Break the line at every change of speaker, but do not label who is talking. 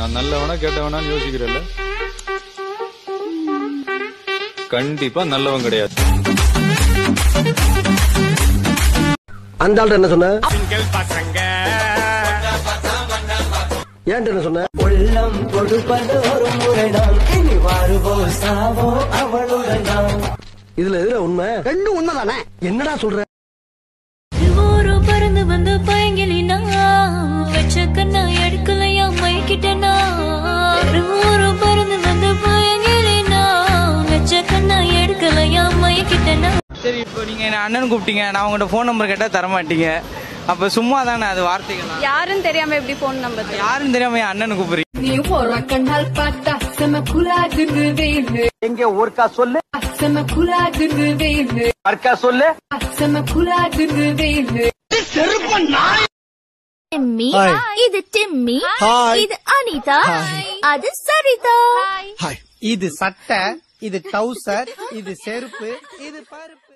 நான் நல்லவனா கெட்டவனான்னு யோசிக்கிறேன்ல கண்டிப்பா நல்லவன் கிடையாது
அந்த ஆள்கிட்ட என்ன சொன்ன ஏன்ட்ட என்ன சொன்ன
உள்ளம் கொடுப்பது ஒரு முறைதான் இனி வாழ்வோ சாவோ அவளுடன் தான்
இதுல எதுல உண்மை ரெண்டும் உண்மைதானே என்னடா சொல்ற
ஊரு பறந்து வந்து பயங்கிலினா வச்ச கண்ணா எடுக்கலையா மைக்கிட்டனா ஊரு பறந்து வந்து பயங்கிலினா வச்ச கண்ணா எடுக்கலையா மைக்கிட்டனா
சரி இப்போ நீங்க என்ன அண்ணன் கூப்பிட்டீங்க நான் உங்கள்கிட்ட ஃபோன் நம்பர் கேட்டா தர மாட்டீங்க அப்ப சும்மா தானே அது வார்த்தைகள்
யாருன்னு தெரியாம எப்படி போன் நம்பர்
யாரும் தெரியாம என் அண்ணன் கூப்பிடுறீங்க
நீ போற கண்ணால் பார்த்தா செம குலாகுது வேவு
எங்க ஒருக்கா சொல்லு
செம குலாகுது வேவு
ஒருக்கா சொல்லு
செம குலாகுது வேவு டிம்மி இது டிம்மி இது அனிதா அது சரிதா
இது சட்டை இது டவுசர் இது செருப்பு இது பருப்பு